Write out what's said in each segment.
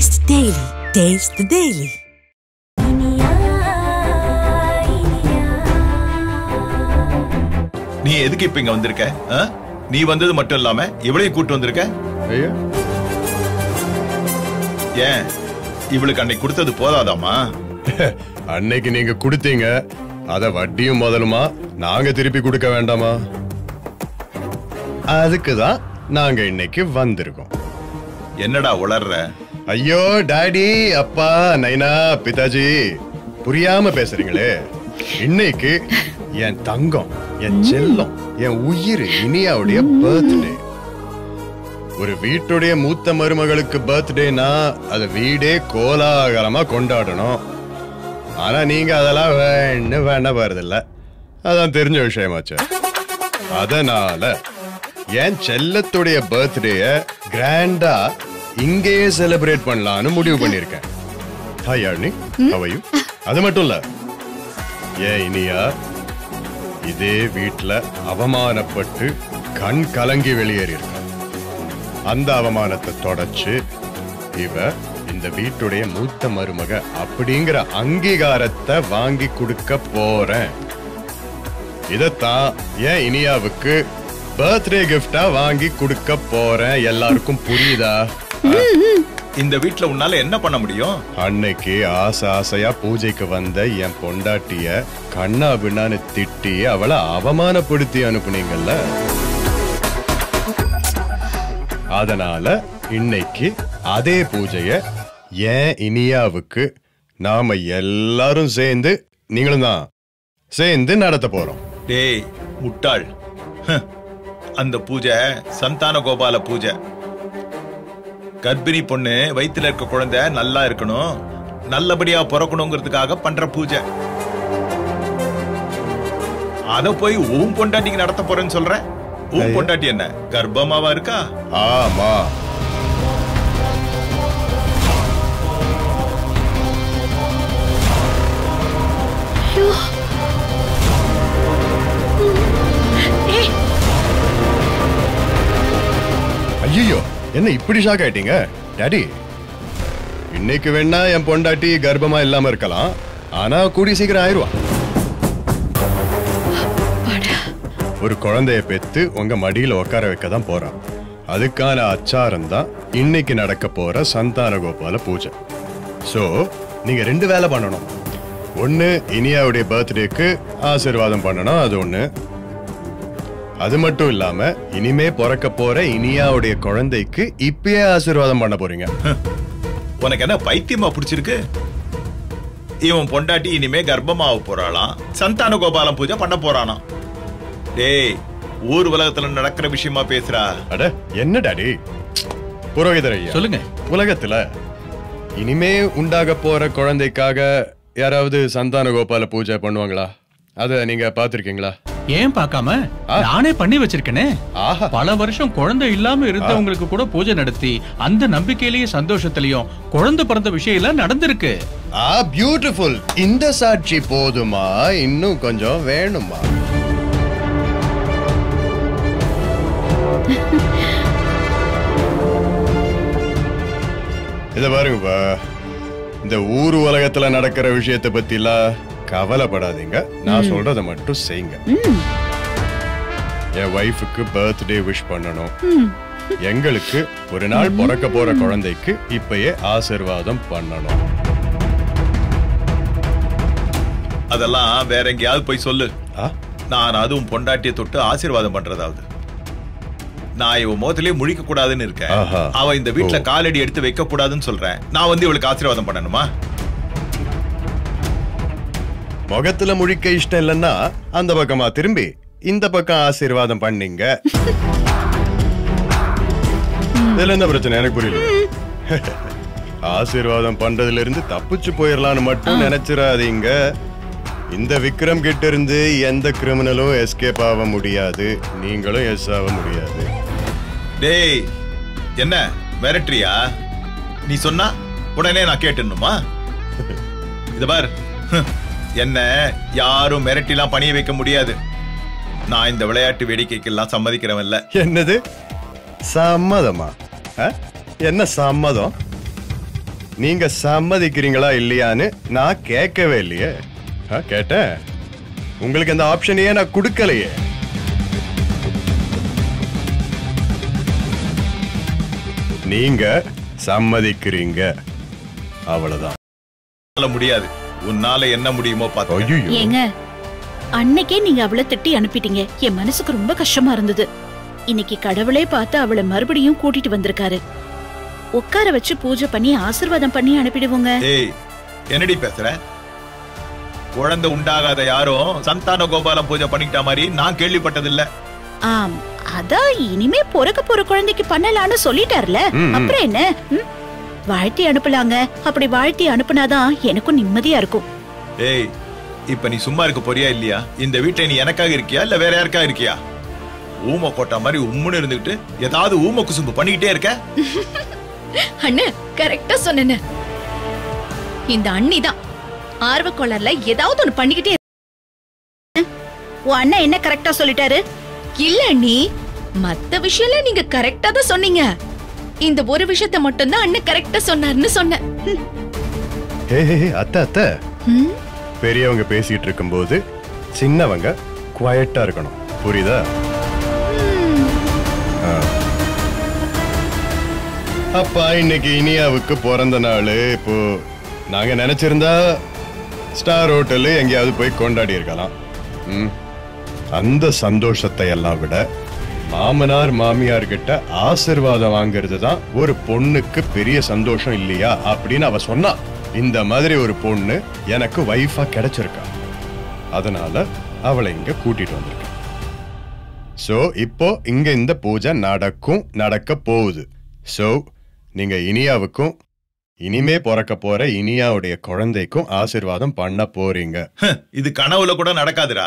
Taste the Daily. Taste the Daily. நீ எதுக்கு இப்ப இங்க வந்திருக்க ஆ? நீ வந்தது மட்டும் இல்லாம இவளையும் கூட்டு வந்திருக்க ஐயா ஏன் இவளுக்கு அன்னைக்கு கொடுத்தது போதாதாமா அன்னைக்கு நீங்க கொடுத்தீங்க அத வட்டியும் முதலுமா நாங்க திருப்பி கொடுக்க வேண்டாமா அதுக்கு தான் நாங்க இன்னைக்கு வந்திருக்கோம் என்னடா உளர்ற ஐயோ டாடி அப்பா நைனா பிதாஜி புரியாம பேசுறீங்களே இன்னைக்கு என் தங்கம் என் செல்லம் என் உயிர் இனியாவுடைய பர்த்டே ஒரு வீட்டுடைய மூத்த மருமகளுக்கு பர்த்டேனா அது வீடே கோலாகலமா கொண்டாடணும் ஆனா நீங்க அதெல்லாம் வேணு வேண போறதில்ல அதான் தெரிஞ்ச விஷயமாச்சு அதனால என் செல்லத்துடைய பர்த்டேய கிராண்டா இங்கேயே செலிப்ரேட் பண்ணலாம்னு முடிவு பண்ணிருக்கேன் ஹாய் யாழ்னி அவையும் அது மட்டும் இல்ல ஏன் இனியா இதே வீட்ல அவமானப்பட்டு கண் கலங்கி வெளியேறி அந்த அவமானத்தை தொடச்சு இவ இந்த வீட்டுடைய மூத்த மருமக அப்படிங்கிற அங்கீகாரத்தை வாங்கி கொடுக்க போறேன் இதத்தான் ஏன் இனியாவுக்கு பர்த்டே கிஃப்டா வாங்கி கொடுக்க போறேன் எல்லாருக்கும் புரியுதா இந்த வீட்ல உன்னால என்ன பண்ண முடியும் அன்னைக்கு ஆசை ஆசையா பூஜைக்கு வந்த என் பொண்டாட்டிய கண்ணா பின்னான்னு திட்டி அவளை அவமானப்படுத்தி அனுப்புனீங்கல்ல அதனால இன்னைக்கு அதே பூஜைய ஏன் இனியாவுக்கு நாம எல்லாரும் சேர்ந்து நீங்களும் தான் சேர்ந்து நடத்த போறோம் டேய் முட்டாள் ஹ். அந்த பூஜை சந்தான கோபால பூஜை கர்ப்பிணி பொண்ணு வயித்துல இருக்க குழந்தை நல்லா இருக்கணும் நல்லபடியா பிறக்கணுங்கிறதுக்காக பண்ற பூஜை அத போய் உன் பொண்டாட்டிக்கு நடத்த போறேன்னு சொல்ற உன் பொண்டாட்டி என்ன கர்ப்பமாவா இருக்கா ஆமா ஐயோ என்ன இப்படி ஷாக் ஆயிட்டீங்க டாடி இன்னைக்கு வேணா என் பொண்டாட்டி கர்ப்பமா இல்லாம இருக்கலாம் ஆனா கூடி சீக்கிரம் ஆயிருவா ஒரு குழந்தைய பெத்து உங்க மடியில உட்கார வைக்க தான் போறான் அதுக்கான அச்சாரம் தான் இன்னைக்கு நடக்க போற சந்தான கோபால பூஜை சோ நீங்க ரெண்டு வேலை பண்ணணும் ஒண்ணு இனியாவுடைய பர்த்டேக்கு ஆசீர்வாதம் பண்ணணும் அது ஒண்ணு அது மட்டும் இல்லாம இனிமே பிறக்க போற இனியாவுடைய குழந்தைக்கு இப்பயே ஆசீர்வாதம் பண்ண போறீங்க உனக்கு என்ன பைத்தியமா பிடிச்சிருக்கு இவன் பொண்டாட்டி இனிமே கர்ப்பமாக போறாளாம் சந்தான கோபாலம் பூஜை பண்ண போறானாம் டேய் ஊர் உலகத்துல நடக்கிற விஷயமா பேசுறா அட என்ன டாடி புரோகிதர் ஐயா சொல்லுங்க உலகத்துல இனிமே உண்டாக போற குழந்தைக்காக யாராவது சந்தான கோபால பூஜை பண்ணுவாங்களா அத நீங்க பாத்திருக்கீங்களா ஏன் பார்க்காம ஆ. நானே பண்ணி வச்சிருக்கேனே ஆஹா பல வருஷம் குழந்தை இல்லாம இருந்தவங்களுக்கு கூட பூஜை நடத்தி அந்த நம்பிக்கையிலயும் சந்தோஷத்திலயும் குழந்தை பிறந்த விஷயம் எல்லாம் நடந்திருக்கு ஆ பியூட்டிஃபுல் இந்த சாட்சி போதுமா இன்னும் கொஞ்சம் வேணுமா இத பாருங்கப்பா இந்த ஊர் உலகத்துல நடக்கிற விஷயத்தை பத்திலாம் கவலைப்படாதீங்க நான் சொல்றத மட்டும் செய்யுங்க என் ஒய்ஃபுக்கு பர்த்டே விஷ் பண்ணணும் எங்களுக்கு ஒரு நாள் பிறக்க போற குழந்தைக்கு இப்பயே ஆசிர்வாதம் பண்ணணும் அதெல்லாம் வேற எங்கேயாவது போய் சொல்லு ஆ? நான் அதுவும் பொண்டாட்டியை தொட்டு ஆசீர்வாதம் பண்றதாவது நான் இவ முகத்திலே முழிக்க கூடாதுன்னு இருக்கேன் ஆஹா. அவ இந்த வீட்ல ஓ. காலடி எடுத்து வைக்க கூடாதுன்னு சொல்றேன் நான் வந்து இவளுக்கு ஆசீர்வாதம் பண்ணணுமா முகத்துல முழிக்க இஷ்டம் இல்லைன்னா அந்த பக்கமா திரும்பி இந்த பக்கம் ஆசீர்வாதம் பண்ணீங்க இதுல என்ன பிரச்சனை எனக்கு புரியல ஆசீர்வாதம் பண்றதுல இருந்து தப்பிச்சு போயிடலாம்னு மட்டும் நினைச்சிடாதீங்க இந்த விக்ரம் கிட்ட இருந்து எந்த கிரிமினலும் எஸ்கேப் ஆக முடியாது நீங்களும் எஸ் ஆக முடியாது டேய் என்ன மிரட்டுறியா நீ சொன்னா உடனே நான் கேட்டுணுமா இது பார் ஹ், என்ன யாரும் மிரட்டிலாம் பணிய வைக்க முடியாது நான் இந்த விளையாட்டு வேடிக்கைக்கெல்லாம் சம்மதிக்கிறவன் இல்ல என்னது சம்மதமா ஆ? என்ன சம்மதம் நீங்க சம்மதிக்கிறீங்களா இல்லையான்னு நான் கேட்கவே இல்லையே ஆ, கேட்டேன் உங்களுக்கு அந்த ஆப்ஷனையே நான் கொடுக்கலையே நீங்க சம்மதிக்கிறீங்க அவ்வளவுதான் உன்னால முடியாது உன்னால என்ன முடியுமோ பார்த்து ஐயோ ஏங்க அன்னைக்கே நீங்க அவளை திட்டி அனுப்பிட்டீங்க என் மனசுக்கு ரொம்ப கஷ்டமா இருந்தது இன்னைக்கு கடவுளே பார்த்து அவளை மறுபடியும் கூட்டிட்டு வந்திருக்காரு உட்கார வச்சு பூஜை பண்ணி ஆசீர்வாதம் பண்ணி அனுப்பிடுவோங்க ஏய் என்னடி பேசுற குழந்தை உண்டாகாத யாரும் சந்தான கோபாலம் பூஜை பண்ணிக்கிட்ட மாதிரி நான் கேள்விப்பட்டதில்ல ஆம் அதான் இனிமே பிறக்க போற குழந்தைக்கு பண்ணலாம்னு சொல்லிட்டார்ல ம், ம். அப்புறம் என்ன ம்? வாழ்த்தி அனுப்பலாங்க அப்படி வாழ்த்தி அனுப்புனாதான் எனக்கும் நிம்மதியா இருக்கும் ஏய் இப்ப நீ சும்மா இருக்க போறியா இல்லையா இந்த வீட்டுல நீ எனக்காக இருக்கியா இல்ல வேற யாருக்கா இருக்கியா ஊம கோட்டா மாதிரி உம்முன்னு இருந்துகிட்டு ஏதாவது ஊம குசும்பு பண்ணிக்கிட்டே இருக்க அண்ணு கரெக்டா சொன்ன இந்த அண்ணி தான் ஆர்வ கோளாறுல ஏதாவது ஒண்ணு பண்ணிக்கிட்டே இரு- உன் அண்ணன் என்ன கரெக்டா சொல்லிட்டாரு இல்ல அண்ணி மத்த விஷயம்ல நீங்க கரெக்டா தான் சொன்னீங்க இந்த ஒரு விஷயத்த மட்டும் தான் அண்ணன் கரெக்டா சொன்னாருன்னு சொன்னேன் ஹே ஹே ஹே, அத்தை அத்தை ம்? பெரியவங்க பேசிட்டு இருக்கும்போது சின்னவங்க குவயட்டா இருக்கணும் புரியுதா ஆ. அப்பா இன்னைக்கு இனியாவுக்கு பிறந்த நாள் இப்போ நாங்க நினைச்சிருந்தா ஸ்டார் ஹோட்டலு எங்கேயாவது போய் கொண்டாடி இருக்கலாம் ம். அந்த சந்தோஷத்தை எல்லாம் விட மாமனார் மாமியார் கிட்ட ஆசிர்வாதம் வாங்குறது தான் ஒரு பொண்ணுக்கு பெரிய சந்தோஷம் இல்லையா அப்படின்னு அவ சொன்னா இந்த மாதிரி ஒரு பொண்ணு எனக்கு வைஃபா கிடைச்சிருக்கா அதனால அவளை இங்க கூட்டிட்டு வந்திருக்கேன் சோ இப்போ இங்க இந்த பூஜை நடக்கும் நடக்க போகுது சோ நீங்க இனியாவுக்கும் இனிமே பிறக்க போற இனியாவுடைய குழந்தைக்கும் ஆசிர்வாதம் பண்ண போறீங்க ஹ், இது கனவுல கூட நடக்காதுடா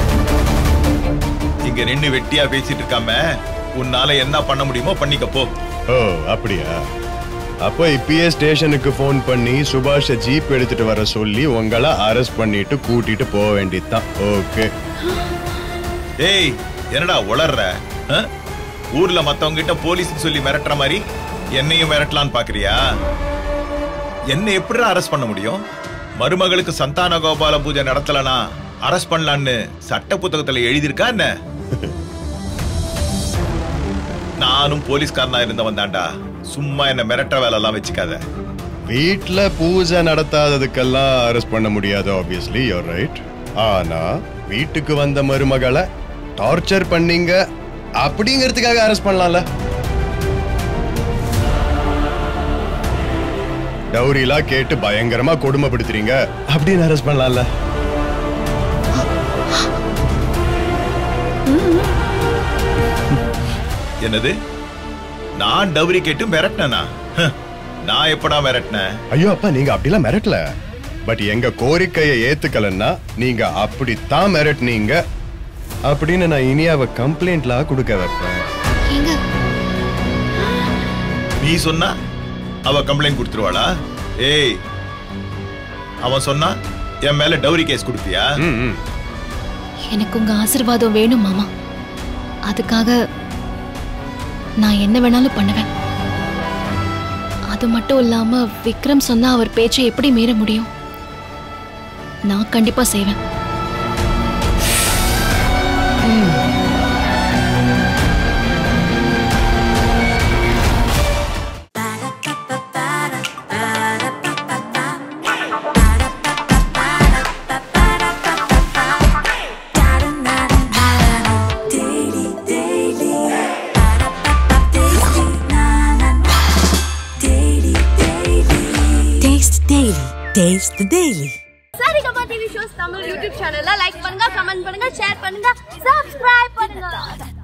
இங்க நின்னு வெட்டியா பேசிட்டு இருக்காம உன்னால என்ன பண்ண முடியுமோ பண்ணிக்க போ ஓ அப்படியா அப்போ இப்பயே ஸ்டேஷனுக்கு ஃபோன் பண்ணி சுபாஷ ஜீப் எடுத்துட்டு வர சொல்லி உங்களை அரெஸ்ட் பண்ணிட்டு கூட்டிட்டு போக வேண்டியதுதான் ஓகே ஏய் என்னடா உளர்ற அஹ்? ஊர்ல மத்தவங்க கிட்ட போலீஸ் சொல்லி மிரட்டுற மாதிரி என்னையும் மிரட்டலான்னு பாக்குறியா என்ன எப்படிடா அரெஸ்ட் பண்ண முடியும் மருமகளுக்கு சந்தான கோபால பூஜை நடத்தலனா அரெஸ்ட் பண்ணலான்னு சட்ட புத்தகத்துல எழுதியிருக்கா என்ன நானும் போலீஸ்காரனா இருந்தவன் தான்டா சும்மா என்ன மிரட்டுற வேலை எல்லாம் வச்சுக்காத வீட்ல பூஜை நடத்தாததுக்கெல்லாம் அரெஸ்ட் பண்ண முடியாது ஆப்வியஸ்லி யூர் ரைட் ஆனா வீட்டுக்கு வந்த மருமகளை டார்ச்சர் பண்ணீங்க அப்படிங்கிறதுக்காக அரெஸ்ட் பண்ணலாம்ல டௌரிலாம் கேட்டு பயங்கரமா கொடுமைப்படுத்துறீங்க அப்படின்னு அரெஸ்ட் பண்ணலாம்ல என்னது நான் டவுரி கேட்டு மிரட்டினா நான் எப்படா மிரட்டினேன் ஐயோ அப்பா நீங்க அப்படிலாம் மிரட்டல பட் எங்க கோரிக்கையை ஏத்துக்கலன்னா நீங்க அப்படித்தான் மிரட்டுனீங்க அப்படின்னு நான் இனியாவை கம்ப்ளைண்ட்ல கொடுக்க வைப்பேன் ஏங்க நீ சொன்னா அவ கம்ப்ளைண்ட் கொடுத்துருவாளா ஏய் அவன் சொன்னா என் மேல டவுரி கேஸ் கொடுப்பியா ம், ம். எனக்கு உங்க ஆசீர்வாதம் வேணும் மாமா அதுக்காக நான் என்ன வேணாலும் பண்ணுவேன் அது மட்டும் இல்லாம விக்ரம் சொன்னா அவர் பேச்சை எப்படி மீற முடியும் நான் கண்டிப்பா செய்வேன் Taste the Daily. Taste the Daily. Saregama TV shows Tamil YouTube சேனல்ல லைக் பண்ணுங்க கமெண்ட் பண்ணுங்க ஷேர் பண்ணுங்க சப்ஸ்கிரைப் பண்ணுங்க